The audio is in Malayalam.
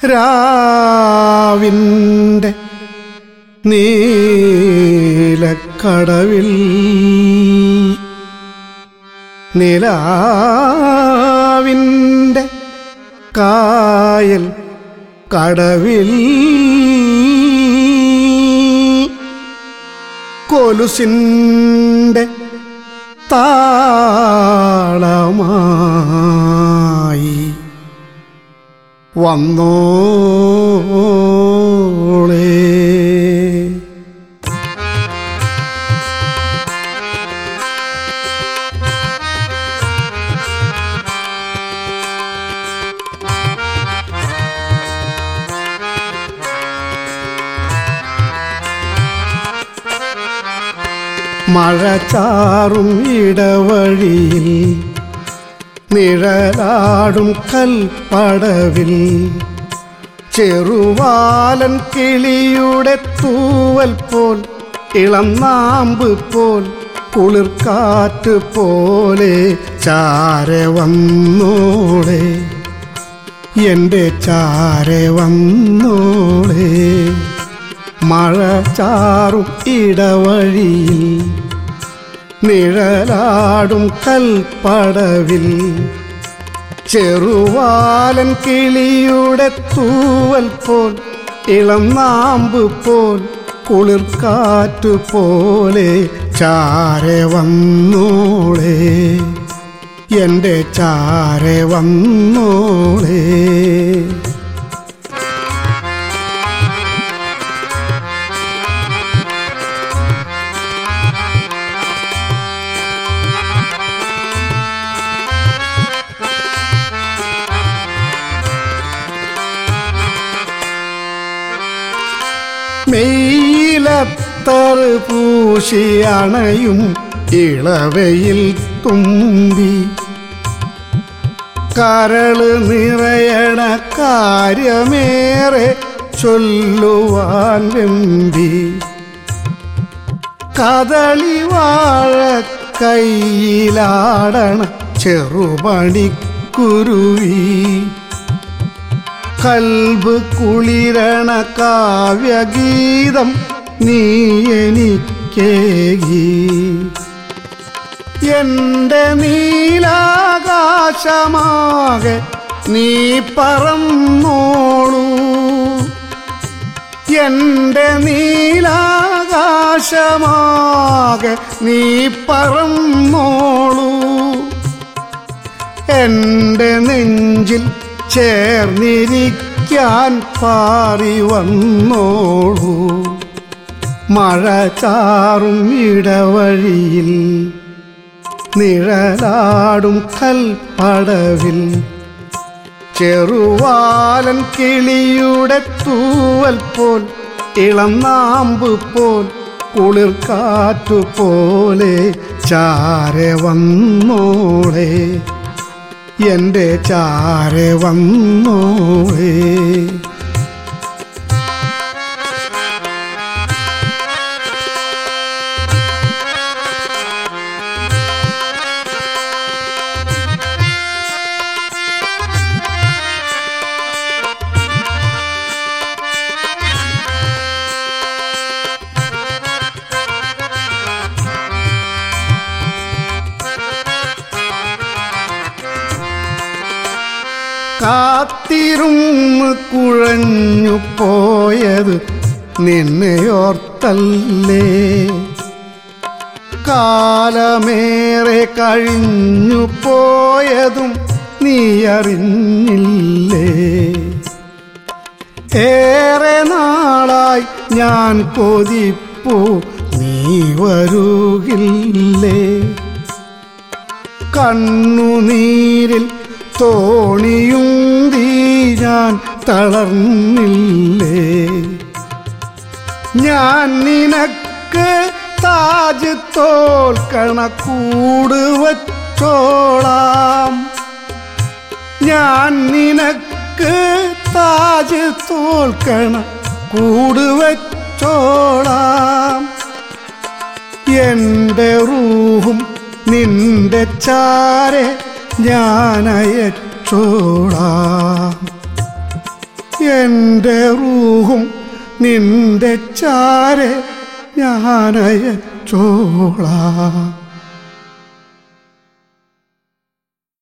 രാവിൻ്റെ നീലക്കടവിൽ നിലാവിൻ്റെ കായൽ കടവിൽ കൊലുസിൻ്റെ താളമായി വന്നോളേ മഴ ചാറും ഇടവഴിയിൽ നിഴലാടും കൽപ്പടവിൽ ചെറുവാലൻ കിളിയുടെ തൂവൽ പോൽ ഇളം നാമ്പ് പോൽ കുളിർക്കാറ്റ് പോലെ ചാരെ വന്നോളെ എൻ്റെ ചാരെ വന്നോളെ മഴ ചാറും ഇടവഴിയിൽ നിഴലാടും കൽപ്പടവിൽ ചെറുവാലൻ കിളിയുടെ തൂവൽ പോൽ ഇളം നാമ്പ് പോൽ കുളിർക്കാറ്റ് പോലെ ചാരെ വന്നോളെ എൻ്റെ ചാരെ വന്നോളേ മെയിലത്തറ് പൂശി അണയും ഇളവയിൽ തുമ്പി കരള് നിറയണ കാര്യമേറെ ചൊല്ലുവാൻ വെമ്പി കദളി വാഴ കയ്യിലാടണ ചെറുപണിക്കുരുവി കൽബ് കുളിരണ കാവ്യഗീതം നീ എനിക്കേകി എന്റെ നീലാകാശമാകെ നീ പറന്നോളൂ എന്റെ നീലാകാശമാകെ നീ പറന്നോളൂ എന്റെ നെഞ്ചിൽ ചേർന്നിരിക്കാൻ പാറി വന്നോളൂ മഴ ചാറും ഇടവഴിയിൽ നിഴലാടും കൽപ്പടവിൽ ചെറുവാലൻ കിളിയുടെ തൂവൽ പോൽ ഇളം നാമ്പ് പോൽ കുളിർക്കാറ്റു പോലെ ചാരെ വന്നോളെ എൻ്റെ ചാരെ വന്നോളേ കാത്തിരുന്ന് കുഴഞ്ഞു പോയത് നിന്നെയോർത്തല്ലേ കാലമേറെ കഴിഞ്ഞു പോയതും നീ അറിഞ്ഞില്ലേ ഏറെ നാളായി ഞാൻ കൊതിപ്പൂ നീ വരുകില്ലേ കണ്ണുനീരിൽ തോണിയുന്തി ഞാൻ തളർന്നില്ലേ ഞാൻ നിനക്ക് താജ് തോൽക്കണ കൂട് വച്ചോളാം ഞാൻ നിനക്ക് താജ് തോൽക്കണ കൂട് വച്ചോളാം എന്റെ റൂഹും നിന്റെ ചാരെ ഞാൻ അയച്ചോളാം എൻ്റെ റൂഹും നിന്റെ ചാരെ ഞാനയച്ചോളാം